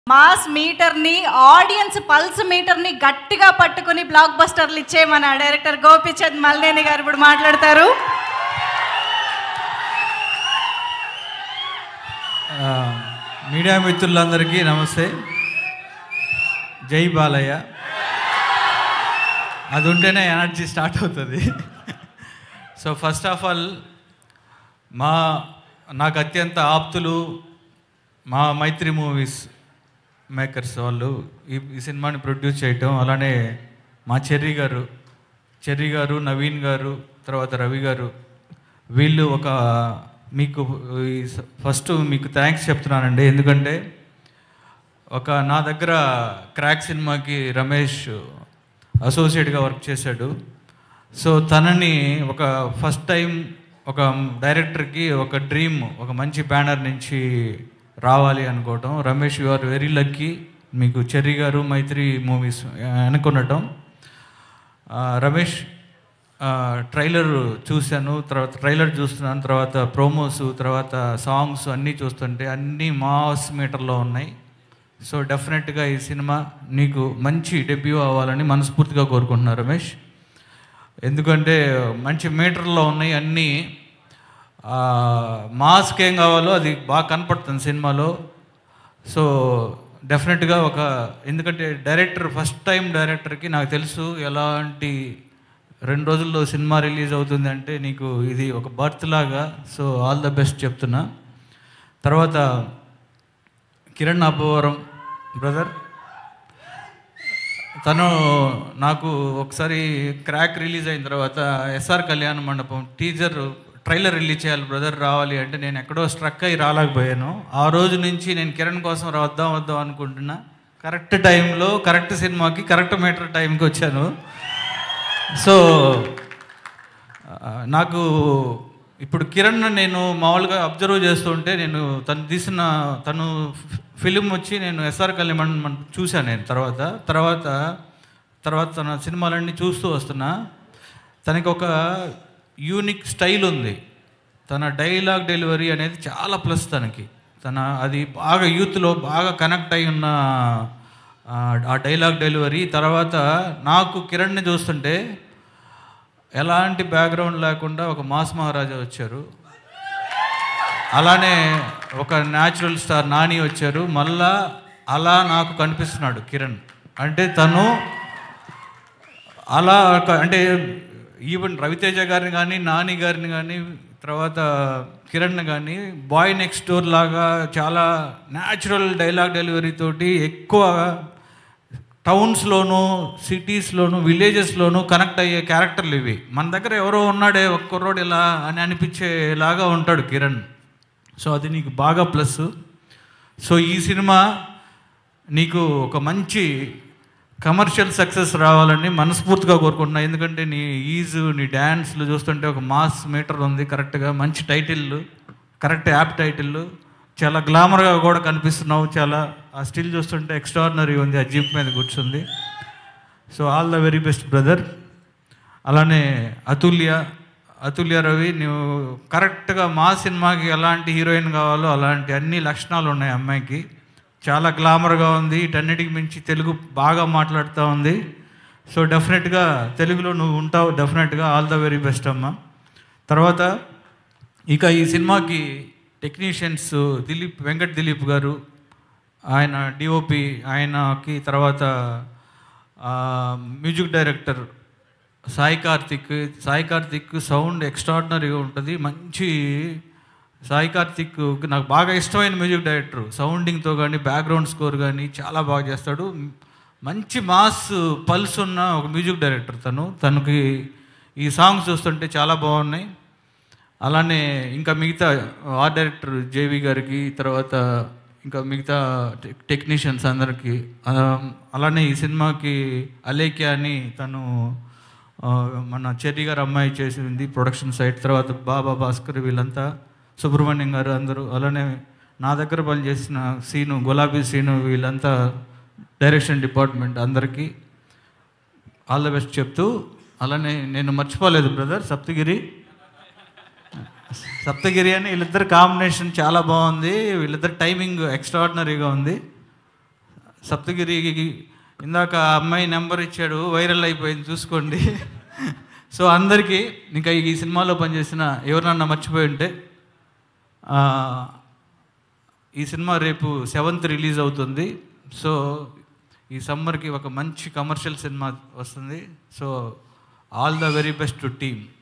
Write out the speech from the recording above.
mass మీటర్ని audience pulse మీటర్ని గట్టిగా పట్టుకుని బ్లాక్ బస్టర్లు ఇచ్చే మన డైరెక్టర్ గోపిచంద్ మల్లేని గారు ఇప్పుడు మాట్లాడతారు ఆ, మీడియా మిత్రులందరికీ నమస్తే జై బాలయ్య అది ఉంటేనే ఎనర్జీ స్టార్ట్ అవుతుంది సో ఫస్ట్ ఆఫ్ ఆల్ మా నాకు అత్యంత ఆప్తులు మా మైత్రి మూవీస్ మేకర్స్ వాళ్ళు ఈ ఈ సినిమాని ప్రొడ్యూస్ చేయటం అలానే మా చెర్రీ గారు చెర్రీ గారు నవీన్ గారు తర్వాత రవి గారు వీళ్ళు ఒక మీకు ఈ స- ఫస్ట్ మీకు థ్యాంక్స్ చెప్తున్నానండి ఎందుకంటే ఒక నా దగ్గర క్రాక్ సినిమాకి రమేష్ అసోసియేట్గా వర్క్ చేశాడు సో తనని ఒక ఫస్ట్ టైం ఒక డైరెక్టర్కి ఒక డ్రీమ్ ఒక మంచి బ్యానర్ నుంచి రావాలి అనుకోవటం Ramesh you are very lucky మీకు చెర్రీ గారు మైత్రి మూవీస్ అనుకునటం ఆ, రమేష్ ఆ, ట్రైలర్ చూశాను తర్వాత ట్రైలర్ చూస్తున్నాను తర్వాత ప్రోమోస్ తర్వాత సాంగ్స్ అన్నీ చూస్తుంటే అన్నీ మాస్ మీటర్లో ఉన్నాయి సో డెఫినెట్గా ఈ సినిమా నీకు మంచి డెబ్యూ అవ్వాలని మనస్ఫూర్తిగా కోరుకుంటున్నా రమేష్ ఎందుకంటే మంచి మీటర్లో ఉన్నాయి అన్నీ ఆ, మాస్కి ఏం కావాలో అది బాగా కనపడుతుంది సినిమాలో సో డెఫినెట్గా ఒక ఎందుకంటే డైరెక్టర్ ఫస్ట్ టైం డైరెక్టర్కి నాకు తెలుసు ఎలాంటి రెండు రోజుల్లో సినిమా రిలీజ్ అవుతుంది అంటే నీకు ఇది ఒక బర్త్ లాగా సో ఆల్ ద బెస్ట్ చెప్తున్నా తర్వాత కిరణ్ అబ్బవరం బ్రదర్ తను నాకు ఒకసారి క్రాక్ రిలీజ్ అయిన తర్వాత S R Kalyana Mandapam teaser trailer release చేయాలి బ్రదర్ రావాలి అంటే నేను ఎక్కడో స్ట్రక్ అయ్యి రాలేకపోయాను ఆ రోజు నుంచి నేను కిరణ్ కోసం రా- వద్దాం వద్దాం అనుకుంటున్నా కరెక్ట్ టైంలో కరెక్ట్ సినిమాకి కరెక్ట్ మీటర్ టైంకి వచ్చాను సో ఆ, నాకు ఇప్పుడు కిరణ్ నేను మామూలుగా అబ్జర్వ్ చేస్తుంటే నేను తను తీసిన తను ఫిలిం వచ్చి నేను ఎస్ఆర్ కళ్యాణ్ చూశాను నేను తర్వాత తర్వాత తర్వాత తన సినిమాలన్నీ చూస్తూ వస్తున్నా తనకి ఒక యూనిక్ స్టైల్ ఉంది తన డైలాగ్ డెలివరీ అనేది చాలా ప్లస్ తనకి తన అది బాగా యూత్లో బాగా కనెక్ట్ అయి ఉన్న ఆ, ఆ డైలాగ్ డెలివరీ తర్వాత నాకు కిరణ్ని చూస్తుంటే ఎలాంటి బ్యాక్గ్రౌండ్ లేకుండా ఒక మాస్ మహారాజా వచ్చారు అలానే ఒక న్యాచురల్ స్టార్ నాని వచ్చారు మళ్ళా అలా నాకు కనిపిస్తున్నాడు కిరణ్ అంటే తను అలా ఒక- అంటే ఈవెన్ రవితేజ గారిని కానీ నాని గారిని కానీ తర్వాత కిరణ్ కానీ బాయ్ నెక్స్ట్ డోర్ లాగా చాలా న్యాచురల్ డైలాగ్ డెలివరీ తోటి ఎక్కువ టౌన్స్లోను సిటీస్లోను విలేజెస్లోను కనెక్ట్ అయ్యే క్యారెక్టర్లు ఇవి మన దగ్గర ఎవరో ఉన్నాడే ఒక్క కుర్రోడు ఇలా అని అనిపించేలాగా ఉంటాడు కిరణ్ సో అది నీకు బాగా ప్లస్ సో ఈ సినిమా నీకు ఒక మంచి కమర్షియల్ సక్సెస్ రావాలని మనస్ఫూర్తిగా కోరుకుంటున్నా ఎందుకంటే నీ ఈజ్ నీ డ్యాన్స్లు చూస్తుంటే ఒక మాస్ మీటర్ ఉంది కరెక్ట్గా మంచి టైటిల్ కరెక్ట్ యాప్ టైటిల్ చాలా గ్లామర్గా కూడా కనిపిస్తున్నావు చాలా ఆ స్టిల్ చూస్తుంటే ఎక్స్ట్రాడినరీ ఉంది ఆ జీప్ మీద కూర్చుంది so all the very best brother అలానే అతుల్య అతుల్య రవి నువ్వు కరెక్ట్గా మా సినిమాకి ఎలాంటి హీరోయిన్ కావాలో అలాంటి అన్ని లక్షణాలు ఉన్నాయి అమ్మాయికి చాలా గ్లామర్గా ఉంది వీటన్నిటికి మించి తెలుగు బాగా మాట్లాడుతూ ఉంది సో డెఫినెట్గా తెలుగులో నువ్వు ఉంటావు డెఫినెట్గా ఆల్ ద వెరీ బెస్ట్ అమ్మ తర్వాత ఇక ఈ సినిమాకి టెక్నీషియన్స్ దిలీప్ వెంకట్ దిలీప్ గారు ఆయన డిఓపి ఆయనకి తర్వాత ఆ, music director Sai Karthik Sai Karthik sound ఎక్స్ట్రాడినరీగా ఉంటుంది మంచి సాయి కార్తిక్ నాకు బాగా ఇష్టమైన మ్యూజిక్ డైరెక్టర్ సౌండింగ్తో కానీ బ్యాక్గ్రౌండ్ స్కోర్ కానీ చాలా బాగా చేస్తాడు మంచి మాస్ పల్స్ ఉన్న ఒక మ్యూజిక్ డైరెక్టర్ తను తనకి ఈ సాంగ్స్ చూస్తుంటే చాలా బాగున్నాయి అలానే ఇంకా మిగతా ఆర్ట్ డైరెక్టర్ జేవి గారికి తర్వాత ఇంకా మిగతా టెక్- టెక్నీషియన్స్ అందరికీ ఆ, అలానే ఈ సినిమాకి అలేఖ్య అని తను ఆ, మన చెర్రీ గారు అమ్మాయి చేసింది ప్రొడక్షన్ సైట్ తర్వాత బాబా భాస్కర్ వీళ్ళంతా సుబ్రహ్మణ్యం గారు అందరూ అలానే నా దగ్గర పనిచేసిన సీను గులాబీ సీను వీళ్ళంతా డైరెక్షన్ డిపార్ట్మెంట్ అందరికీ ఆల్ ద బెస్ట్ చెప్తూ అలానే నేను మర్చిపోలేదు బ్రదర్ సప్తగిరి సప్తగిరి అని వీళ్ళిద్దరు కాంబినేషన్ చాలా బాగుంది వీళ్ళిద్దరు టైమింగ్ ఎక్స్ట్రాడినరీగా ఉంది సప్తగిరికి ఇందాక ఆ అమ్మాయి నెంబర్ ఇచ్చాడు వైరల్ అయిపోయింది చూసుకోండి సో అందరికీ ఇంకా ఈ సినిమాలో పనిచేసిన ఎవరినన్నా మర్చిపోయి ఉంటే ఆ, ఈ సినిమా రేపు సెవెంత్ రిలీజ్ అవుతుంది సో ఈ సమ్మర్కి ఒక మంచి కమర్షియల్ సినిమా వస్తుంది so all the very best to team